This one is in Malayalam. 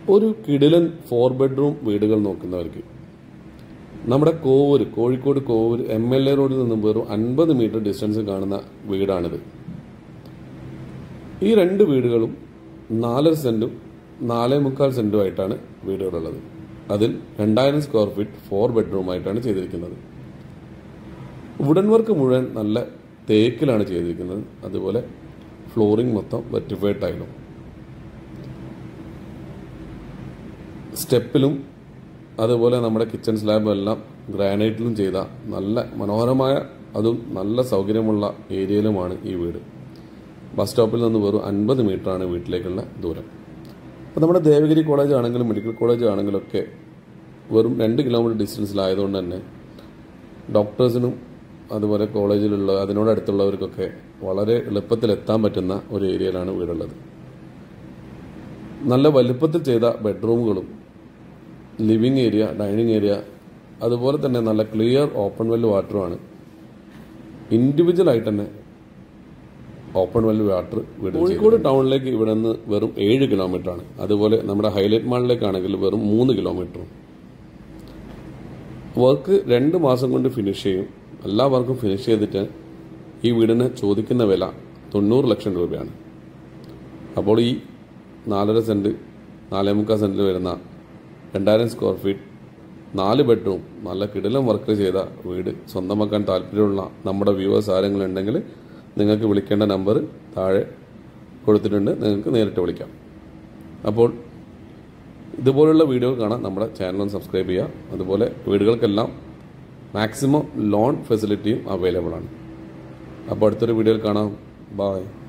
ഒരു കിടിലൻ ഫോർ ബെഡ്റൂം വീടുകൾ നോക്കുന്നവർക്ക് നമ്മുടെ Kovoor Kozhikode Kovoor M L A റോഡിൽ നിന്നും വെറും അൻപത് മീറ്റർ ഡിസ്റ്റൻസ് കാണുന്ന വീടാണിത് ഈ രണ്ട് വീടുകളും നാലര സെന്റും നാലേ മുക്കാൽ സെന്റും ആയിട്ടാണ് വീടുകളുള്ളത് അതിൽ രണ്ടായിരം സ്ക്വയർ ഫീറ്റ് ഫോർ ബെഡ്റൂം ആയിട്ടാണ് ചെയ്തിരിക്കുന്നത് വുഡൻ വർക്ക് മുഴുവൻ നല്ല തേക്കിലാണ് ചെയ്തിരിക്കുന്നത് അതുപോലെ ഫ്ലോറിംഗ് മൊത്തം വെറ്റിഫൈഡ് ടൈലും സ്റ്റെപ്പിലും അതുപോലെ നമ്മുടെ കിച്ചൺ സ്ലാബും എല്ലാം ഗ്രാനൈറ്റിലും ചെയ്ത നല്ല മനോഹരമായ അതും നല്ല സൗകര്യമുള്ള ഏരിയയിലുമാണ് ഈ വീട് ബസ് സ്റ്റോപ്പിൽ നിന്ന് വെറും അൻപത് ആണ് വീട്ടിലേക്കുള്ള ദൂരം അപ്പോൾ നമ്മുടെ ദേവഗിരി കോളേജ് ആണെങ്കിലും മെഡിക്കൽ കോളേജ് ആണെങ്കിലും ഒക്കെ വെറും രണ്ട് കിലോമീറ്റർ ഡിസ്റ്റൻസിലായതുകൊണ്ട് തന്നെ ഡോക്ടേഴ്സിനും അതുപോലെ കോളേജിലുള്ള അതിനോടടുത്തുള്ളവർക്കൊക്കെ വളരെ എളുപ്പത്തിൽ എത്താൻ പറ്റുന്ന ഒരു ഏരിയയിലാണ് വീടുള്ളത് നല്ല വലുപ്പത്തിൽ ചെയ്ത ബെഡ്റൂമുകളും ലിവിങ് ഏരിയ ഡൈനിങ് ഏരിയ അതുപോലെ തന്നെ നല്ല ക്ലിയർ ഓപ്പൺ വെൽ വാട്ടറുമാണ് ഇൻഡിവിജ്വൽ ആയിട്ട് തന്നെ ഓപ്പൺ വെൽ വാട്ടർ വീട് കോഴിക്കോട് ടൗണിലേക്ക് ഇവിടെ നിന്ന് വെറും ഏഴ് കിലോമീറ്റർ ആണ് അതുപോലെ നമ്മുടെ ഹൈലൈറ്റ് മാളിലേക്കാണെങ്കിൽ വെറും മൂന്ന് കിലോമീറ്ററും വർക്ക് രണ്ട് മാസം കൊണ്ട് ഫിനിഷ് ചെയ്യും എല്ലാ വർക്കും ഫിനിഷ് ചെയ്തിട്ട് ഈ വീടിന് ചോദിക്കുന്ന വില തൊണ്ണൂറ് ലക്ഷം രൂപയാണ് അപ്പോൾ ഈ നാലര സെന്റ് നാലേ മുക്കാൽ സെന്റിൽ വരുന്ന രണ്ടായിരം സ്ക്വയർ ഫീറ്റ് നാല് ബെഡ്റൂം നല്ല കിടിലം വർക്ക് ചെയ്ത വീട് സ്വന്തമാക്കാൻ താല്പര്യമുള്ള നമ്മുടെ വ്യൂവേഴ്സ് ആരെങ്കിലും ഉണ്ടെങ്കിൽ നിങ്ങൾക്ക് വിളിക്കേണ്ട നമ്പർ താഴെ കൊടുത്തിട്ടുണ്ട് നിങ്ങൾക്ക് നേരിട്ട് വിളിക്കാം അപ്പോൾ ഇതുപോലുള്ള വീഡിയോ കാണാൻ നമ്മുടെ ചാനൽ ഒന്ന് സബ്സ്ക്രൈബ് ചെയ്യുക അതുപോലെ വീടുകൾക്കെല്ലാം മാക്സിമം ലോൺ ഫെസിലിറ്റിയും അവൈലബിൾ ആണ് അപ്പോൾ അടുത്തൊരു വീഡിയോയിൽ കാണാം ബായ്